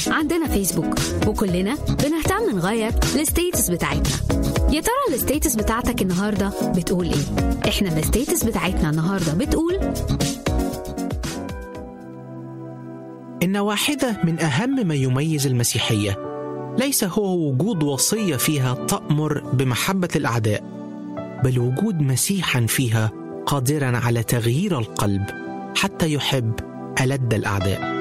عندنا فيسبوك وكلنا بنهتم نغير الستيتس بتاعتنا يا ترى الستيتس بتاعتك النهارده بتقول ايه احنا الستيتس بتاعتنا النهارده بتقول إن واحدة من أهم ما يميز المسيحية ليس هو وجود وصية فيها تأمر بمحبة الأعداء، بل وجود مسيحا فيها قادرا على تغيير القلب حتى يحب ألد الأعداء.